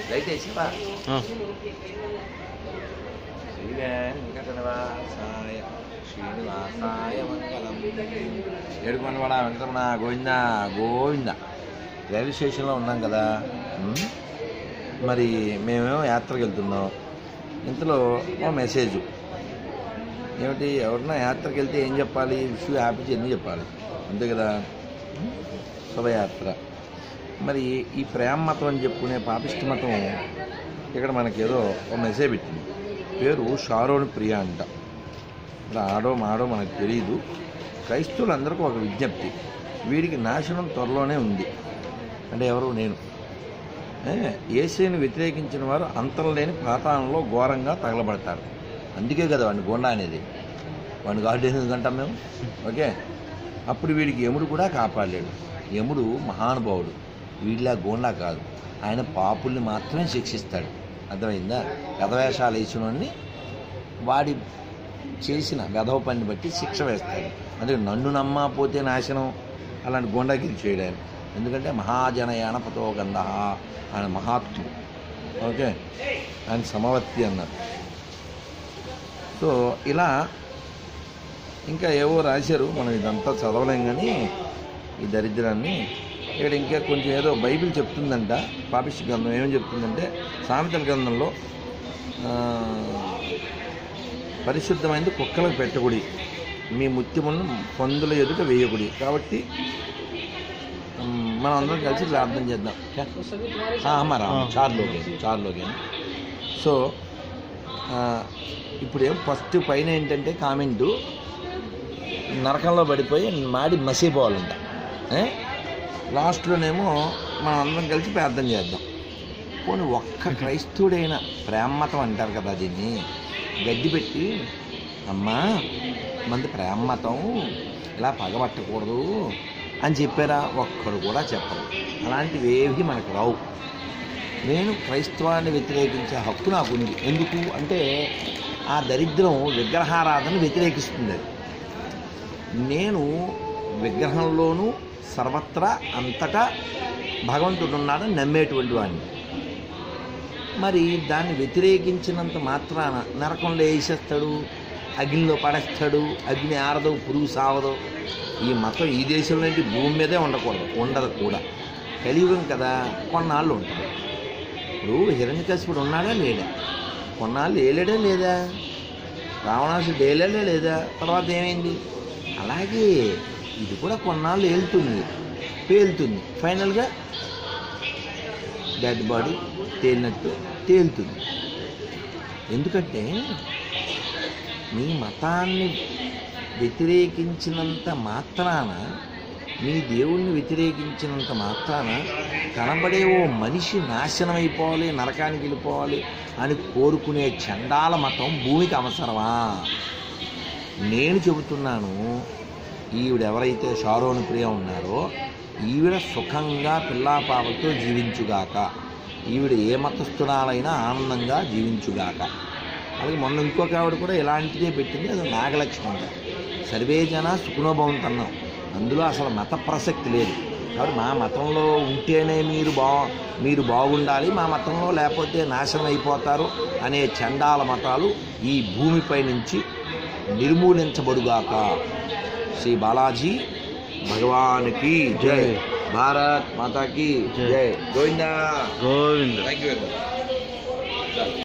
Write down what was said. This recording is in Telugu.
లైట్ వేసివా ఆ. శ్రీ వెంకటనివాసాయ శ్రీనివాసాయ మంగళం ఏడుకొండవాడ వెంకటరమణ గోవింద గోవింద రైల్వే స్టేషన్లో ఉన్నాం కదా ఉమ్. మరి మేమేమో యాత్రకు వెళ్తున్నాం ఇంతలో ఓ మెసేజ్ ఏమిటి ఎవరన్నా యాత్రకు వెళ్తే ఏం చెప్పాలి విష్ హ్యాపీ జర్నీ చెప్పాలి అంతే కదా ఉమ్. శుభయాత్ర మరి ఈ ప్రేమ మతం అని చెప్పుకునే పాపిష్టి మతం ఇక్కడ మనకి ఏదో ఒక మెసేజ్ పెట్టింది పేరు షారోన్ ప్రియ అంట మరి ఆడో మాడో మనకు తెలియదు క్రైస్తవులందరికీ ఒక విజ్ఞప్తి వీడికి నాశనం త్వరలోనే ఉంది అంటే ఎవరు నేను ఏసీని వ్యతిరేకించిన వారు అంతరం లేని పాతాళంలో ఘోరంగా తగలబడతారు అందుకే కదా వాడిని గోండా అనేది వాడిని గాడి ఎందుకంటాం మేము ఓకే అప్పుడు వీడికి యముడు కూడా కాపాడలేడు యముడు మహానుభావుడు వీడిలా గోండా కాదు ఆయన పాపుల్ని మాత్రమే శిక్షిస్తాడు అర్థమైందా గతవేషాలు వేసినోడిని వాడి చేసిన వెధవ పని బట్టి శిక్ష వేస్తాడు అందుకే నన్ను నమ్మకపోతే నాశనం అలాంటి గోండాగిరి చేయడాను ఎందుకంటే మహాజనయానపతో గంధ ఆయన మహాత్ముడు ఓకే ఆయన సమవర్తి అన్నారు సో ఇలా ఇంకా ఏవో రాశారు మనం ఇదంతా చదవలేం కానీ ఈ దరిద్రాన్ని ఇక్కడ ఇంకా కొంచెం ఏదో బైబిల్ చెప్తుందంట పాపిష్టి గ్రంథం ఏమని చెప్తుందంటే సామెతల గ్రంథంలో ఆ, పరిశుద్ధమైనది కుక్కలకు పెట్టకుడి మీ ముత్యములను పందుల ఎదుట వేయకుడి కాబట్టి ఉమ్, మనం అందరం కలిసి ప్రార్థన చేద్దాం हाँ हमारा हाँ। चार लोग हैं चार लोग हैं సో ఆ, ఇప్పుడు ఏం ఫస్ట్ పైన ఏంటంటే కామెంటు నరకంలో పడిపోయి మాడి మసిపోవాలంట ఏ? లాస్ట్లోనేమో మనం అందరం కలిసి ప్రార్థన చేద్దాం పోనీ ఒక్క క్రైస్తవుడైన ప్రేమమతం అంటారు కదా దీన్ని గడ్డి పెట్టి అమ్మా మంది ప్రేమమతం ఇలా పగబట్టకూడదు అని చెప్పారా ఒక్కడు కూడా చెప్పరు అలాంటివి ఏవి మనకు రావు నేను క్రైస్తవాన్ని వ్యతిరేకించే హక్కు నాకు ఉంది ఎందుకు అంటే ఆ దరిద్రం విగ్రహారాధన వ్యతిరేకిస్తుంది అది నేను విగ్రహంలోనూ సర్వత్రా అంతటా భగవంతుడు ఉన్నాడని నమ్మేటువంటి వాడిని మరి దాన్ని వ్యతిరేకించినంత మాత్రాన నరకంలో వేసేస్తాడు అగ్నిలో పడేస్తాడు అగ్ని ఆరదు పురుగు సావదు ఈ మతం ఈ దేశంలో ఏంటి భూమి మీదే ఉండకూడదు ఉండదు కూడా కలియుగం కదా కొన్నాళ్ళు ఉంటుంది ఇప్పుడు హిరణ్యకశిపుడు ఉన్నాడా లేడా కొన్నాళ్ళు ఏలేడా లేదా రావణాసుడు ఏలేడా లేదా తర్వాత ఏమైంది అలాగే ఇది కూడా కొన్నాళ్ళు ఏలుతుంది పేలుతుంది ఫైనల్గా డెడ్ బాడీ తేలినట్టు తేలుతుంది ఎందుకంటే మీ మతాన్ని వ్యతిరేకించినంత మాత్రాన మీ దేవుణ్ణి వ్యతిరేకించినంత మాత్రాన కనబడే ఓ మనిషి నాశనం అయిపోవాలి నరకానికి వెళ్ళిపోవాలి అని కోరుకునే చండాల మతం భూమికి అవసరమా నేను చెబుతున్నాను ఈవిడ ఎవరైతే షారోను ప్రియ ఉన్నారో ఈవిడ సుఖంగా పిల్లాపాపలతో జీవించుగాక ఈవిడ ఏ మతస్థురాలైనా ఆనందంగా జీవించుగాక అలాగే మొన్న ఇంకొక ఆవిడ కూడా ఇలాంటిదే పెట్టింది అది నాగలక్ష్మి అంట సర్వే జన సుఖనోభవంతన్నాం అందులో అసలు మత ప్రసక్తి లేదు కాబట్టి మా మతంలో ఉంటేనే మీరు బా మీరు బాగుండాలి మా మతంలో లేకపోతే నాశనం అయిపోతారు అనే చండాల మతాలు ఈ భూమిపై నుంచి నిర్మూలించబడుగాక శ్రీ బాలాజీ భగవానికి జై భారత్ మాతాకి జై. జై Govinda Govinda thank you very much